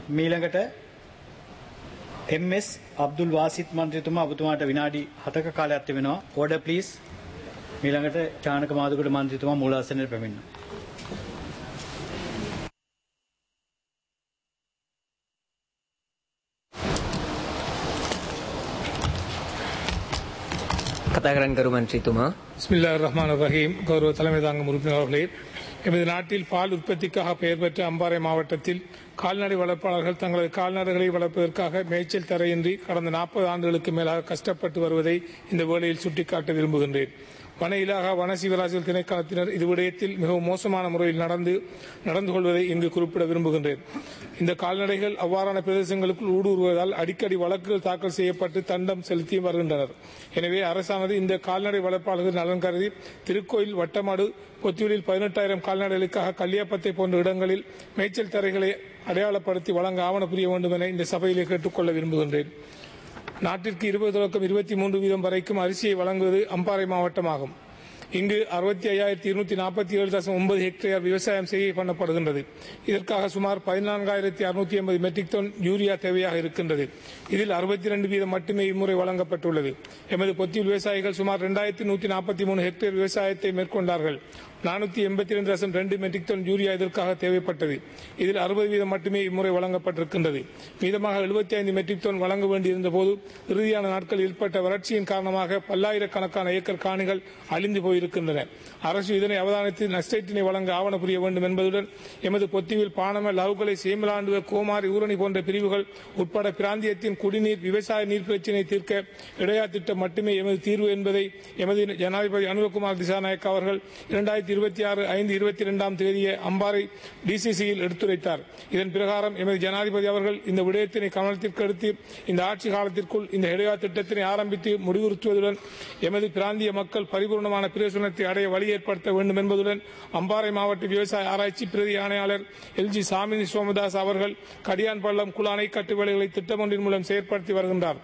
මීළඟට එම්.එස්. අබ්දුල් වාසිත් මන්ත්‍රීතුමා ඔබතුමාට විනාඩි 7ක කාලයක් තිබෙනවා. Order please. මීළඟට චානක මාදුකට මන්ත්‍රීතුමා මූලාසනයට පැමිණෙනවා. කතා කරන්න කරු මන්ත්‍රීතුමා பிஸ்மில்லா ரஹ்மான் ரஹீம் கௌரவ தலைமை தாங்கும் உறுப்பினர் அவர்களே எமது நாட்டில் பால் உற்பத்திக்காக பெயர் பெற்ற அம்பாறை மாவட்டத்தில் கால்நடை வளர்ப்பாளர்கள் தங்களது கால்நடைகளை வளர்ப்பதற்காக மேய்ச்சல் தரையின்றி கடந்த நாற்பது ஆண்டுகளுக்கு மேலாக கஷ்டப்பட்டு வருவதை இந்த வேளையில் சுட்டிக்காட்ட விரும்புகின்றேன் வன இலாகா வன சீவராசிகள் திணைக்களத்தினர் இது விடயத்தில் மிகவும் மோசமான முறையில் நடந்து நடந்து கொள்வதை இங்கு குறிப்பிட விரும்புகின்றேன் இந்த கால்நடைகள் அவ்வாறான பிரதேசங்களுக்குள் ஊடுருவதால் அடிக்கடி வழக்குகள் தாக்கல் செய்யப்பட்டு தண்டம் செலுத்தி வருகின்றனர் எனவே அரசானது இந்த கால்நடை வளர்ப்பாளர்கள் நலன் கருதி திருக்கோயில் வட்டமாடு பொத்தியூரில் பதினெட்டாயிரம் கால்நடைகளுக்காக கல்லியாப்பத்தை போன்ற இடங்களில் மேய்ச்சல் தரைகளை அடையாளப்படுத்தி வழங்க ஆவண புரிய வேண்டும் என இந்த சபையிலே கேட்டுக்கொள்ள விரும்புகின்றேன் நாட்டிற்கு இருபது தொடக்கம் இருபத்தி மூன்று வீதம் வரைக்கும் அரிசியை வழங்குவது அம்பாறை மாவட்டமாகும் இங்கு அறுபத்தி ஐயாயிரத்தி இருநூத்தி நாற்பத்தி ஏழு தசம் ஒன்பது ஹெக்டேர் விவசாயம் செய்ய பண்ணப்படுகின்றது இதற்காக சுமார் பதினான்காயிரத்தி அறுநூத்தி எண்பது மெட்ரிக் டன் யூரியா தேவையாக இருக்கின்றது இதில் அறுபத்தி ரெண்டு வீதம் மட்டுமே இம்முறை வழங்கப்பட்டுள்ளது எமது பொத்தியில் விவசாயிகள் சுமார் இரண்டாயிரத்தி நூத்தி நாற்பத்தி மூணு ஹெக்டேர் விவசாயத்தை மேற்கொண்டார்கள் நானூத்தி எண்பத்தி ரெண்டு தசம் ரெண்டு மெட்ரிக் டன் யூரியா இதற்காக தேவைப்பட்டது இதில் அறுபது வீதம் மட்டுமே இம்முறை வழங்கப்பட்டிருக்கின்றது மீதமாக எழுபத்தி ஐந்து மெட்ரிக் டன் வழங்க வேண்டியிருந்த போது இறுதியான நாட்களில் ஏற்பட்ட வறட்சியின் காரணமாக பல்லாயிரக்கணக்கான ஏக்கர் காணிகள் அழிந்து போயிருக்கின்றன அரசு இதனை அவதானித்து நஷ்டத்தினை வழங்க ஆவண புரிய வேண்டும் என்பதுடன் எமது பொத்திவில் பானம லவுகலை சேமலாண்டுவ கோமாரி ஊரணி போன்ற பிரிவுகள் உட்பட பிராந்தியத்தின் குடிநீர் விவசாய நீர் பிரச்சினை தீர்க்க இடையா திட்டம் மட்டுமே எமது தீர்வு என்பதை எமது ஜனாதிபதி அனுரகுமார் திசாநாயக் அவர்கள் இரண்டாயிரத்தி இருபத்தி ஆறு ஐந்து இருபத்தி இரண்டாம் தேதிய அம்பாறை டிசிசியில் எடுத்துரைத்தார் இதன் பிரகாரம் எமது ஜனாதிபதி அவர்கள் இந்த விடயத்தினை கவனத்திற்கு எடுத்து இந்த ஆட்சி காலத்திற்குள் இந்த இடையா திட்டத்தினை ஆரம்பித்து முடிவுறுத்துவதுடன் எமது பிராந்திய மக்கள் பரிபூர்ணமான பிரயோசனத்தை அடைய வழி ஏற்படுத்த வேண்டும் என்பதுடன் அம்பாறை மாவட்ட விவசாய ஆராய்ச்சி பிரதி ஆணையாளர் எல் ஜி சாமினி சோமதாஸ் அவர்கள் கடியான் பள்ளம் குழு அணைக்கட்டு வேலைகளை திட்டமொன்றின் மூலம் செயற்படுத்தி வருகின்றார்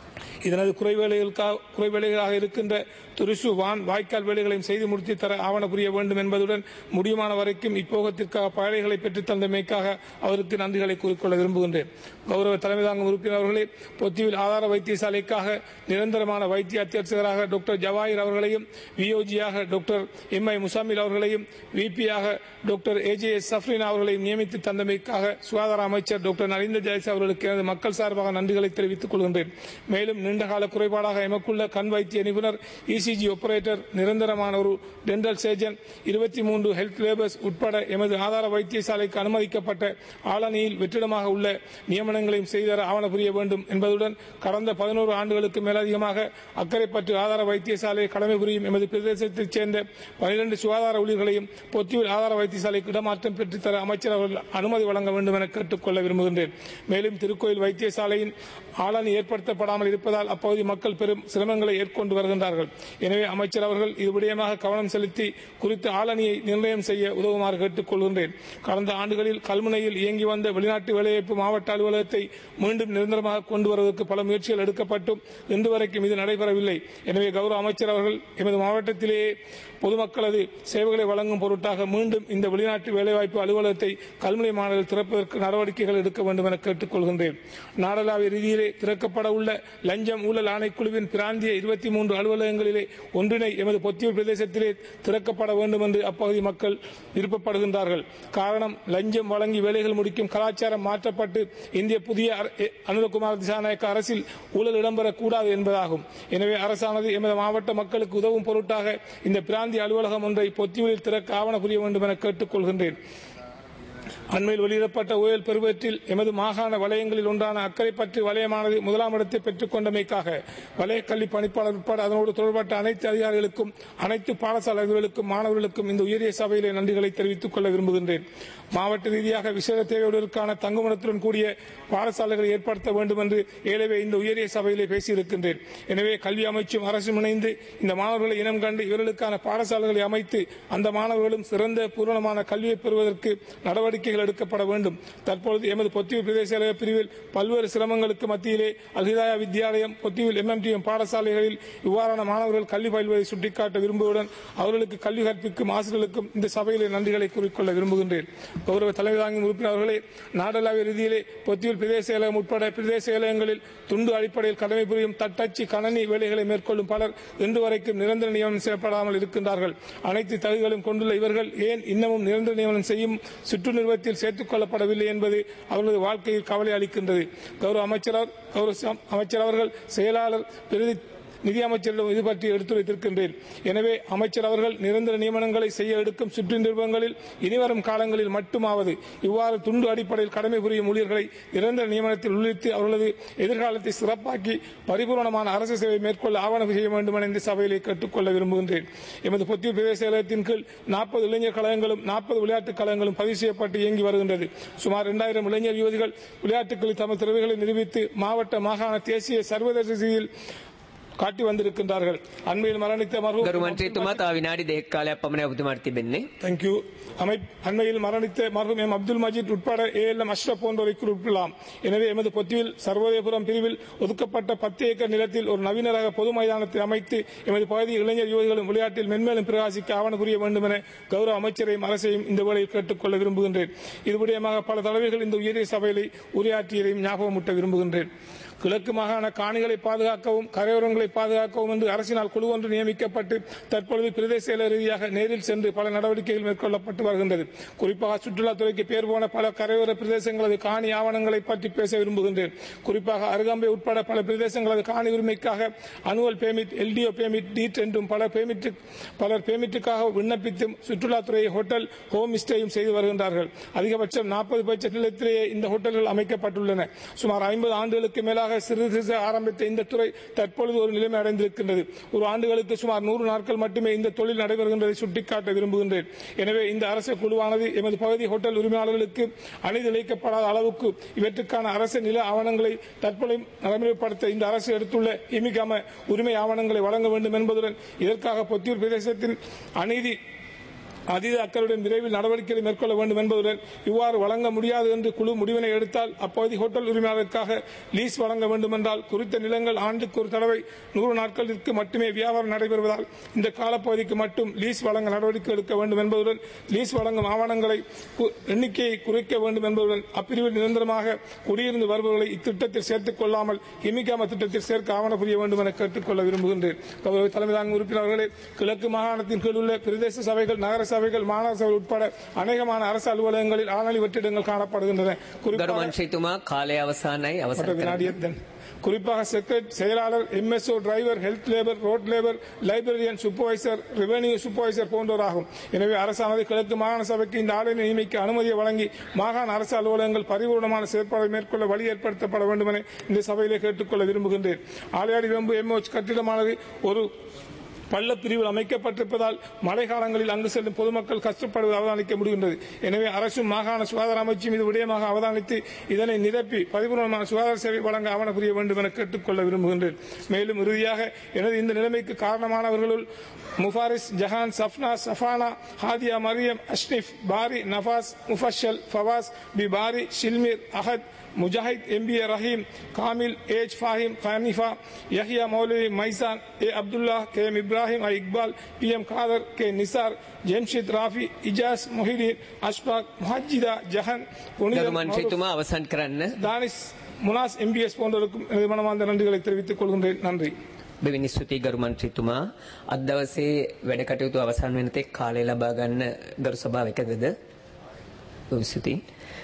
இதனது குறைவேலைகளுக்காக குறைவேலைகளாக இருக்கின்ற துரிசு வான் வாய்க்கால் வேலைகளையும் செய்து முடித்து தர ஆவண புரிய வேண்டும் என்பதுடன் முடியுமான வரைக்கும் இப்போகத்திற்காக பயணிகளை பெற்றுத் தந்தமைக்காக அவருக்கு நன்றிகளை கூறிக்கொள்ள விரும்புகின்றேன் கௌரவ தலைமை தாங்கும் உறுப்பினர் அவர்களே பொத்தியில் ஆதார வைத்தியசாலைக்காக நிரந்தரமான வைத்திய அத்தியட்சகராக டாக்டர் ஜவாஹிர் அவர்களையும் விஓஜியாக டாக்டர் எம் ஐ முசாமில் அவர்களையும் விபியாக டாக்டர் ஏஜே எஸ் சஃப்ரின் அவர்களையும் நியமித்து தந்தமைக்காக சுகாதார அமைச்சர் டாக்டர் நரேந்திர ஜெயஸ் அவர்களுக்கு எனது மக்கள் சார்பாக நன்றிகளை தெரிவித்துக் கொள்கின்றேன் மேலும் நீண்டகால குறைபாடாக எமக்குள்ள கண் வைத்திய நிபுணர் இசிஜி ஆபரேட்டர் நிரந்தரமான ஒரு டென்டல் சர்ஜன் இருபத்தி மூன்று ஹெல்த் லேபர்ஸ் உட்பட எமது ஆதார வைத்தியசாலைக்கு அனுமதிக்கப்பட்ட ஆளணியில் வெற்றிடமாக உள்ள நியமனங்களையும் செய்தர ஆவண புரிய வேண்டும் என்பதுடன் கடந்த பதினோரு ஆண்டுகளுக்கு மேலதிகமாக அக்கரைப்பற்று ஆதார வைத்தியசாலையை கடமை புரியும் எமது பிரதேசத்தைச் சேர்ந்த பனிரெண்டு சுகாதார ஊழியர்களையும் பொத்தியூர் ஆதார வைத்தியசாலைக்கு இடமாற்றம் பெற்றுத்தர அமைச்சர் அவர்கள் அனுமதி வழங்க வேண்டும் என கேட்டுக்கொள்ள விரும்புகின்றேன் மேலும் திருக்கோயில் வைத்தியசாலையின் ஆளணி ஏற்படுத்தப்படாமல் இருப்பதால் அப்பகுதி மக்கள் பெரும் சிரமங்களை ஏற்கொண்டு வருகின்றார்கள் எனவே அமைச்சர் அவர்கள் இது விடயமாக கவனம் செலுத்தி குறித்த ஆளணியை நிர்ணயம் செய்ய உதவுமாறு கேட்டுக் கொள்கின்றேன் கடந்த ஆண்டுகளில் கல்முனையில் இயங்கி வந்த வெளிநாட்டு வேலைவாய்ப்பு மாவட்ட அலுவலகத்தை மீண்டும் நிரந்தரமாக கொண்டு வருவதற்கு பல முயற்சிகள் எடுக்கப்பட்டும் இன்று வரைக்கும் இது நடைபெறவில்லை எனவே கௌரவ அமைச்சர் அவர்கள் எமது மாவட்டத்திலேயே பொதுமக்களது சேவைகளை வழங்கும் பொருட்டாக மீண்டும் இந்த வெளிநாட்டு வேலைவாய்ப்பு அலுவலகத்தை கல்முனை மாநிலத்தில் திறப்பதற்கு நடவடிக்கைகள் எடுக்க வேண்டும் என கேட்டுக் கொள்கின்றேன் நாடளாவிய ரீதியிலே திறக்கப்பட உள்ள லஞ்சம் ஊழல் ஆணைக்குழுவின் பிராந்திய இருபத்தி மூன்று அலுவலகங்களிலே ஒன்றினை எமது பொத்தியூர் பிரதேசத்திலே திறக்கப்பட வேண்டும் என்று அப்பகுதி மக்கள் விருப்பப்படுகின்றார்கள் காரணம் லஞ்சம் வழங்கி வேலைகள் முடிக்கும் கலாச்சாரம் மாற்றப்பட்டு இந்திய புதிய அர- எ- அனுரகுமார் திசாநாயக்க அரசில் ஊழல் இடம்பெறக்கூடாது என்பதாகும் எனவே அரசானது எமது மாவட்ட மக்களுக்கு உதவும் பொருட்டாக இந்த பிராந்திய அலுவலகம் ஒன்றை பொத்தியூரில் திறக்க ஆவண புரிய வேண்டும் என கேட்டுக் கொள்கின்றேன் அண்மையில் வெளியிடப்பட்ட ஓயல் பெருவற்றில் எமது மாகாண வலயங்களில் ஒன்றான அக்கரைப்பற்று வலயமானது முதலாம் இடத்தை பெற்றுக் கொண்டமைக்காக வலயக்கல்வி பணிப்பாளர் உட்பட அதனோடு தொடர்பட்ட அனைத்து அதிகாரிகளுக்கும் அனைத்து பாடசாலைகளுக்கும் மாணவர்களுக்கும் இந்த உயரிய சபையிலே நன்றிகளை தெரிவித்துக் கொள்ள விரும்புகின்றேன் மாவட்ட ரீதியாக விசேட தேவையுடற்கான தங்குமிடத்துடன் கூடிய பாடசாலைகளை ஏற்படுத்த வேண்டும் என்று ஏலவே இந்த உயரிய சபையிலே பேசியிருக்கின்றேன் எனவே கல்வி அமைச்சும் அரசும் இணைந்து இந்த மாணவர்களை இனம் கண்டு இவர்களுக்கான பாடசாலைகளை அமைத்து அந்த மாணவர்களும் சிறந்த பூரணமான கல்வியை பெறுவதற்கு நடவடிக்கை நடவடிக்கைகள் எடுக்கப்பட வேண்டும் தற்பொழுது எமது பொத்தியூர் பிரதேச செயலக பிரிவில் பல்வேறு சிரமங்களுக்கு மத்தியிலே அல்ஹிதாயா வித்யாலயம் பொத்தியூர் எம்எம்டிஎம் பாடசாலைகளில் இவ்வாறான மாணவர்கள் கல்வி பயில்வதை சுட்டிக்காட்ட விரும்புவதுடன் அவர்களுக்கு கல்வி கற்பிக்கும் ஆசிரியர்களுக்கும் இந்த சபையிலே நன்றிகளை கூறிக்கொள்ள விரும்புகின்றேன் கௌரவ தலைமை தாங்கும் உறுப்பினர்களே நாடளாவிய ரீதியிலே பொத்தியூர் பிரதேச செயலகம் உட்பட பிரதேச செயலகங்களில் துண்டு அடிப்படையில் கடமை புரியும் தட்டச்சு கணனி வேலைகளை மேற்கொள்ளும் பலர் இன்று வரைக்கும் நிரந்தர நியமனம் செய்யப்படாமல் இருக்கின்றார்கள் அனைத்து தகுதிகளும் கொண்டுள்ள இவர்கள் ஏன் இன்னமும் நிரந்தர நியமனம் செய்யும் சுற்று நிறுவனத்தில் சேர்த்துக் கொள்ளப்படவில்லை என்பது அவர்களது வாழ்க்கையில் கவலை அளிக்கின்றது கௌரவ அமைச்சர் கௌரவ சம்- அமைச்சர் அவர்கள் செயலாளர் பிரதி நிதி அமைச்சரிடம் இது பற்றி எடுத்துரைத்திருக்கின்றேன் எனவே அமைச்சர் அவர்கள் நிரந்தர நியமனங்களை செய்ய எடுக்கும் சுற்று நிறுவனங்களில் இனிவரும் காலங்களில் மட்டுமாவது இவ்வாறு துண்டு அடிப்படையில் கடமை புரியும் ஊழியர்களை நிரந்தர நியமனத்தில் உள்ளிட்டு அவர்களது எதிர்காலத்தை சிறப்பாக்கி பரிபூரணமான அரசு சேவை மேற்கொள்ள ஆவணம் செய்ய வேண்டும் என இந்த சபையிலே கேட்டுக்கொள்ள விரும்புகின்றேன் எமது பொத்திய பிரதேச செயலகத்தின் கீழ் நாற்பது இளைஞர் கழகங்களும் நாற்பது விளையாட்டுக் கழகங்களும் பதிவு செய்யப்பட்டு இயங்கி வருகின்றது சுமார் இரண்டாயிரம் இளைஞர் யுவதிகள் விளையாட்டுகளில் தமது திறமைகளை நிரூபித்து மாவட்ட மாகாண தேசிய சர்வதேச ரீதியில் காட்டி வந்திருக்கின்றார்கள் அண்மையில் மரணித்த ගරු மருத்துவ මන්ත්‍රීතුමා තව විනාඩි දෙකක් කාලයක් පමණ ඔබතුමාට තිබෙන්නේ. தேங்க்யூ அமை அண்மையில் மரணித்த மருகும் எம் அப்துல் மஜீத் உட்பட ஏ எல் எம் அஷ்ரப் போன்றோரை குறிப்பிடலாம் எனவே எமது பொத்தியில் சர்வோதயபுரம் பிரிவில் ஒதுக்கப்பட்ட பத்து ஏக்கர் நிலத்தில் ஒரு நவீன ரக பொது மைதானத்தை அமைத்து எமது பகுதி இளைஞர் யுவதிகளும் விளையாட்டில் மென்மேலும் பிரகாசிக்க ஆவண புரிய வேண்டும் என கௌரவ அமைச்சரையும் அரசையும் இந்த வேளையில் கேட்டுக்கொள்ள விரும்புகின்றேன் இது விடயமாக பல தலைவர்கள் இந்த உயரிய சபையிலே உரையாற்றியதையும் ஞாபகமூட்ட விரும்புகின்றேன் கிழக்கு மாகாண காணிகளை பாதுகாக்கவும் கரையோரங்களை பாதுகாக்கவும் என்று அரசினால் குழு ஒன்று நியமிக்கப்பட்டு தற்பொழுது பிரதேச செயலர் ரீதியாக நேரில் சென்று பல நடவடிக்கைகள் மேற்கொள்ளப்பட்டு வருகின்றது குறிப்பாக சுற்றுலாத்துறைக்கு பேர் போன பல கரையோர பிரதேசங்களது காணி ஆவணங்களை பற்றி பேச விரும்புகின்றேன் குறிப்பாக அருகாம்பை உட்பட பல பிரதேசங்களது காணி உரிமைக்காக அனுவல் பேமிட் எல்டிஓ பேமிட் டீட் என்றும் பல பேமிட்டு பலர் பேமிட்டுக்காக விண்ணப்பித்தும் சுற்றுலாத்துறையை ஹோட்டல் ஹோம் ஸ்டேயும் செய்து வருகின்றார்கள் அதிகபட்சம் நாற்பது பட்ஜெட் நிலத்திலேயே இந்த ஹோட்டல்கள் அமைக்கப்பட்டுள்ளன சுமார் ஐம்பது ஆண்டுகளுக்கு மேலாக சிறு சிறு ஆரம்பித்த இந்த துறை தற்பொழுது ஒரு நிலைமை அடைந்திருக்கின்றது ஒரு ஆண்டுகளுக்கு சுமார் நூறு நாட்கள் மட்டுமே இந்த தொழில் நடைபெறுகின்றதை சுட்டிக்காட்ட விரும்புகின்றேன் எனவே இந்த அரசு குழுவானது எமது பகுதி ஹோட்டல் உரிமையாளர்களுக்கு அணிதிழைக்கப்படாத அளவுக்கு இவற்றுக்கான அரசு நில ஆவணங்களை தற்பொழுது நடைமுறைப்படுத்த இந்த அரசு எடுத்துள்ள இமிகாம உரிமை ஆவணங்களை வழங்க வேண்டும் என்பதுடன் இதற்காக பொத்தியூர் பிரதேசத்தின் அநீதி அதீத அக்கறையுடன் விரைவில் நடவடிக்கைகளை மேற்கொள்ள வேண்டும் என்பதுடன் இவ்வாறு வழங்க முடியாது என்று குழு முடிவினை எடுத்தால் அப்பகுதி ஹோட்டல் உரிமையாளருக்காக லீஸ் வழங்க வேண்டும் என்றால் குறித்த நிலங்கள் ஆண்டுக்கு ஒரு தடவை நூறு நாட்களிற்கு மட்டுமே வியாபாரம் நடைபெறுவதால் இந்த காலப்பகுதிக்கு மட்டும் லீஸ் வழங்க நடவடிக்கை எடுக்க வேண்டும் என்பதுடன் லீஸ் வழங்கும் ஆவணங்களை கு- எண்ணிக்கையை குறைக்க வேண்டும் என்பதுடன் அப்பிரிவில் நிரந்தரமாக குடியிருந்து வருபவர்களை இத்திட்டத்தில் சேர்த்துக் கொள்ளாமல் இமிகாம திட்டத்தில் சேர்க்க ஆவண புரிய வேண்டும் என கேட்டுக்கொள்ள விரும்புகின்றேன் கௌரவ தலைமை தாங்கும் உறுப்பினர்களே கிழக்கு மாகாணத்தின் கீழ் உள்ள பிரதேச சபைகள் நகர சபைகள் மாநகர சபை உட்பட அநேகமான அரசு அலுவலகங்களில் ஆணலி வெற்றிடங்கள் காணப்படுகின்றன ගරු குறிப்பாக මන්ත්‍රීතුමා කාලය අවසානයි மற்ற අවසන් කරන්න. வினாடியத்தன் குறிப்பாக செக்ரட் செயலாளர் MSO driver health labour road labour librarian supervisor revenue supervisor போன்றோராகும் எனவே அரசானது கிழக்கு மாகாண சபைக்கு இந்த ஆலை நியமிக்க அனுமதியை வழங்கி மாகாண அரசு அலுவலகங்கள் பரிபூர்ணமான செயற்பாடு மேற்கொள்ள வழி ஏற்படுத்தப்பட வேண்டும் என இந்த சபையிலே கேட்டுக்கொள்ள விரும்புகின்றேன் ஆலையாடி வெம்பு எம்ஓஎச் கட்டிடமானது ஒரு பள்ள பிரிவில் அமைக்கப்பட்டிருப்பதால் மழை காலங்களில் அங்கு செல்லும் பொதுமக்கள் கஷ்டப்படுவதை அவதானிக்க முடிகின்றது எனவே அரசும் மாகாண சுகாதார அமைச்சும் இது விடயமாக அவதானித்து இதனை நிரப்பி பதிபூர்ணமான சுகாதார சேவை வழங்க ஆவண புரிய வேண்டும் என கேட்டுக்கொள்ள விரும்புகின்றேன் மேலும் இறுதியாக எனது இந்த நிலைமைக்கு காரணமானவர்களுள் முஃபாரிஸ் ஜஹான் சஃப்னா சஃபானா ஹாதியா மரியம் அஷ்னிஃப் பாரி நஃபாஸ் முஃபஷல் ஃபவாஸ் பி பாரி ஷில்மீர் அஹத் முஜாஹித் எம்பிஏ ரஹீம் காமில் ஏஜ் Fahim Hanifa Yahya Moulavi Maisan A Abdullah K M Ibrahim I Iqbal P M Kader K Nisar Jemshid Rafi Ijaz Mohideen Ashfaq Muhajida Jahan புனித ගරු මන්ත්‍රීතුමා අවසන් කරන්න. தானிஸ் முனாஸ் எம்பிஎஸ் போன்றவருக்கும் எனது மனமார்ந்த நன்றிகளை தெரிவித்துக் கொள்கின்றேன் நன்றி බෙවිනි ස්තුතියි ගරු මන්ත්‍රීතුමා අද දවසේ වැඩ කටයුතු අවසන් වෙන තෙක් කාලය ලබා ගන්න ගරු සභාව එකගද? බොහොම ස්තුතියි.